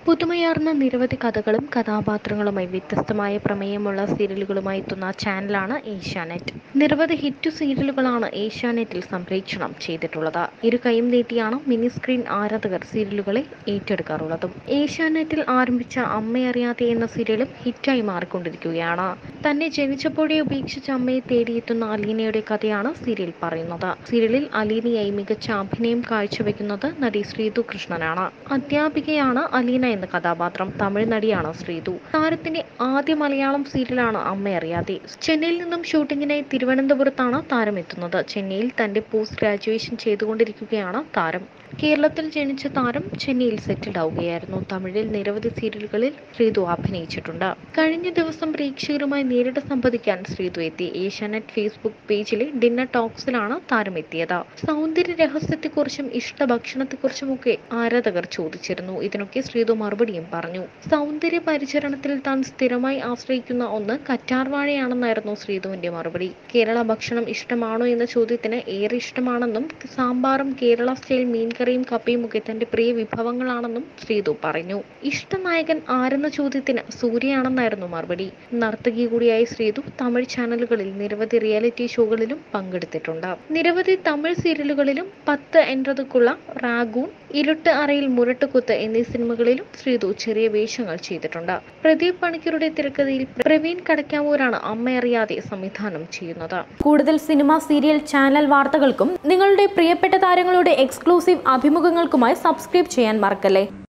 പുതുമയാർന്ന നിരവധി കഥകളും കഥാപാത്രങ്ങളുമായി വ്യത്യസ്തമായ പ്രമേയമുള്ള സീരിയലുകളുമായി എത്തുന്ന ചാനലാണ് ഏഷ്യാനെറ്റ് നിരവധി ഹിറ്റ് സീരിയലുകളാണ് ഏഷ്യാനെറ്റിൽ സംപ്രേഷണം ചെയ്തിട്ടുള്ളത് ഇരു കൈയും നീട്ടിയാണ് മിനി സ്ക്രീൻ ആരാധകർ സീരിയലുകളെ ഏറ്റെടുക്കാറുള്ളതും ഏഷ്യാനെറ്റിൽ ആരംഭിച്ച അമ്മയറിയാതെ എന്ന സീരിയലും ഹിറ്റായി മാറിക്കൊണ്ടിരിക്കുകയാണ് തന്നെ ജനിച്ചപ്പോഴേ ഉപേക്ഷിച്ച അമ്മയെ തേടിയെത്തുന്ന അലീനയുടെ കഥയാണ് സീരിയൽ പറയുന്നത് സീരിയലിൽ അലീനയായി മികച്ച അഭിനയം കാഴ്ചവെക്കുന്നത് നടി ശ്രീതു കൃഷ്ണനാണ് അധ്യാപികയാണ് അലീന എന്ന കഥാപാത്രം തമിഴ് നടിയാണ് ശ്രീതു താരത്തിന്റെ ആദ്യ മലയാളം സീരിയലാണ് അമ്മയറിയാതെ ചെന്നൈയിൽ നിന്നും ഷൂട്ടിങ്ങിനായി തിരുവനന്തപുരത്താണ് താരം എത്തുന്നത് ചെന്നൈയിൽ തന്റെ പോസ്റ്റ് ഗ്രാജുവേഷൻ ചെയ്തുകൊണ്ടിരിക്കുകയാണ് താരം കേരളത്തിൽ ജനിച്ച താരം ചെന്നൈയിൽ സെറ്റിൽഡ് ആവുകയായിരുന്നു തമിഴിൽ നിരവധി സീരിയലുകളിൽ ശ്രീതു അഭിനയിച്ചിട്ടുണ്ട് കഴിഞ്ഞ ദിവസം പ്രേക്ഷകരുമായി നേരിട്ട് സംവദിക്കാൻ ശ്രീതു എത്തി ഏഷ്യാനെറ്റ് ഫേസ്ബുക്ക് പേജിലെ ഡിന്നർ ടോക്സിലാണ് താരം എത്തിയത് സൗന്ദര്യ രഹസ്യത്തെക്കുറിച്ചും ഇഷ്ടഭക്ഷണത്തെക്കുറിച്ചുമൊക്കെ ആരാധകർ ചോദിച്ചിരുന്നു ഇതിനൊക്കെ ശ്രീതു മറുപടിയും പറഞ്ഞു സൗന്ദര്യ പരിചരണത്തിൽ താൻ സ്ഥിരമായി ആശ്രയിക്കുന്ന ഒന്ന് കറ്റാർവാഴയാണെന്നായിരുന്നു ശ്രീതുവിന്റെ മറുപടി കേരള ഭക്ഷണം ഇഷ്ടമാണോ എന്ന ചോദ്യത്തിന് ഏറെ ഇഷ്ടമാണെന്നും സാമ്പാറും കേരള സ്റ്റൈൽ മീൻകറിയും കപ്പയും ഒക്കെ തന്റെ പ്രിയ വിഭവങ്ങളാണെന്നും ശ്രീതു പറഞ്ഞു ഇഷ്ടനായകൻ ആരെന്ന ചോദ്യത്തിന് സൂര്യയാണെന്നായിരുന്നു മറുപടി നർത്തകി കൂടിയായ ശ്രീതു തമിഴ് ചാനലുകളിൽ നിരവധി റിയാലിറ്റി ഷോകളിലും പങ്കെടുത്തിട്ടുണ്ട് നിരവധി തമിഴ് സീരിയലുകളിലും പത്ത് എൺപതുക്കുള്ള റാഗൂൺ ഇരുട്ട് അറയിൽ മുരട്ടുകുത്ത് എന്നീ സിനിമകളിലും ശ്രീതു ചെറിയ വേഷങ്ങൾ ചെയ്തിട്ടുണ്ട് പ്രദീപ് പണിക്കരുടെ തിരക്കഥയിൽ പ്രവീൺ കടക്കാവൂരാണ് അമ്മയറിയാതെ സംവിധാനം ചെയ്യുന്നത് കൂടുതൽ സിനിമ സീരിയൽ ചാനൽ വാർത്തകൾക്കും നിങ്ങളുടെ പ്രിയപ്പെട്ട താരങ്ങളുടെ എക്സ്ക്ലൂസീവ് അഭിമുഖങ്ങൾക്കുമായി സബ്സ്ക്രൈബ് ചെയ്യാൻ മറക്കല്ലേ